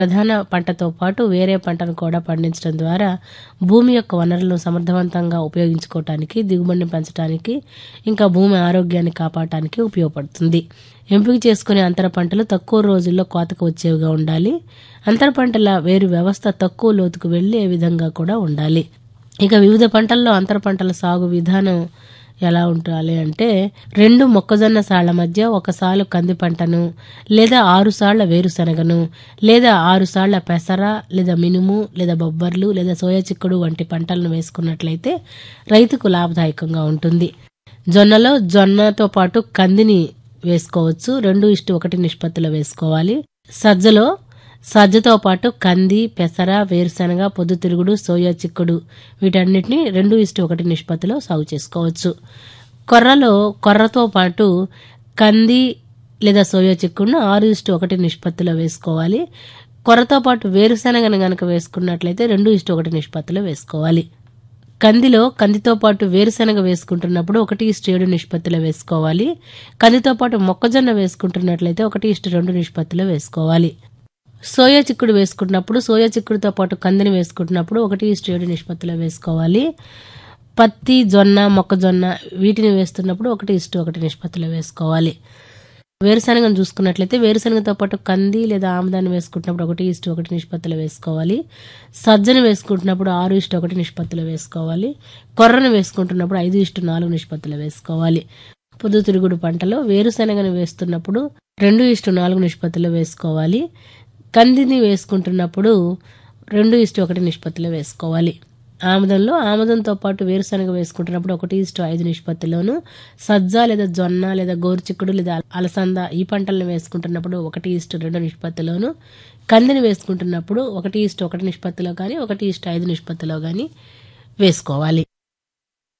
ప్రధాన పంటతో పాటు వేరే పంటను కూడా పండించడం ద్వారా భూమి యొక్క వనరులను సమర్థవంతంగా ఉపయోగించుకోవటానికి దిగుబడిని పెంచడానికి ఇంకా భూమి ఆరోగ్యాన్ని కాపాడటానికి ఉపయోగపడుతుంది ఎంపిక చేసుకునే అంతర పంటలు తక్కువ రోజుల్లో కోతకు వచ్చేవిగా ఉండాలి అంతర పంటల వేరు వ్యవస్థ తక్కువ లోతుకు వెళ్లే విధంగా కూడా ఉండాలి ఇక వివిధ పంటల్లో అంతర పంటల సాగు విధానం ఎలా ఉండాలి అంటే రెండు మొక్కజొన్న సాళ్ల మధ్య ఒక సాలు కంది పంటను లేదా ఆరు సాళ్ల వేరుశనగను లేదా ఆరు సాళ్ల పెసర లేదా మినుము లేదా బొబ్బర్లు లేదా సోయా చిక్కుడు వంటి పంటలను వేసుకున్నట్లయితే రైతుకు లాభదాయకంగా ఉంటుంది జొన్నలో జొన్నతో పాటు కందిని వేసుకోవచ్చు రెండు ఇష్టు ఒకటి నిష్పత్తిలో వేసుకోవాలి సజ్జలో సజ్జతో పాటు కంది పెసర వేరుశనగ పొద్దుతిరుగుడు సోయా చిక్కుడు వీటన్నిటిని రెండు ఇష్టు ఒకటి నిష్పత్తిలో సాగు చేసుకోవచ్చు కొర్రలో కొర్రతో పాటు కంది లేదా సోయా చిక్కుడును ఆరు ఇష్టు ఒకటి నిష్పత్తిలో వేసుకోవాలి కొర్రతో పాటు వేరుశనగను గనక వేసుకున్నట్లయితే రెండు ఇష్టు ఒకటి నిష్పత్తిలో వేసుకోవాలి కందిలో కందితో పాటు వేరుశనగ వేసుకుంటున్నప్పుడు ఒకటి ఇష్టు ఏడు నిష్పత్తిలో వేసుకోవాలి కందితో పాటు మొక్కజొన్న వేసుకుంటున్నట్లయితే ఒకటి ఇష్టు రెండు నిష్పత్తిలో వేసుకోవాలి సోయా చిక్కుడు వేసుకుంటున్నప్పుడు సోయా చిక్కుడుతో పాటు కందిని వేసుకుంటున్నప్పుడు ఒకటి ఇష్టు ఏడు నిష్పత్తిలో వేసుకోవాలి పత్తి జొన్న మొక్కజొన్న వీటిని వేస్తున్నప్పుడు ఒకటి ఇష్టు ఒకటి నిష్పత్తిలో వేసుకోవాలి వేరుశనగను చూసుకున్నట్లయితే వేరుశనగతో పాటు కంది లేదా ఆముదాన్ని వేసుకుంటున్నప్పుడు ఒకటి ఇష్టు ఒకటి నిష్పత్తిలో వేసుకోవాలి సజ్జను వేసుకుంటున్నప్పుడు ఆరు ఇష్టు ఒకటి నిష్పత్తిలో వేసుకోవాలి కొర్రను వేసుకుంటున్నప్పుడు ఐదు ఇష్టు నాలుగు నిష్పత్తిలో వేసుకోవాలి పొద్దుతిరుగుడు పంటలో వేరుశనగను వేస్తున్నప్పుడు రెండు ఇష్టు నాలుగు నిష్పత్తిలో వేసుకోవాలి కందిని వేసుకుంటున్నప్పుడు రెండు ఇష్టు ఒకటి నిష్పత్తిలో వేసుకోవాలి ఆముదంలో ఆముదంతో పాటు వేరుశనగ వేసుకుంటున్నప్పుడు ఒకటి ఇష్టు ఐదు నిష్పత్తిలోను సజ్జ లేదా జొన్న లేదా గోరుచిక్కుడు లేదా అలసంద ఈ పంటలను వేసుకుంటున్నప్పుడు ఒకటి ఇష్టు రెండు నిష్పత్తిలోను కందిని వేసుకుంటున్నప్పుడు ఒకటి ఇష్టు ఒకటి నిష్పత్తిలో కానీ ఒకటి ఇష్టు ఐదు నిష్పత్తిలో కానీ వేసుకోవాలి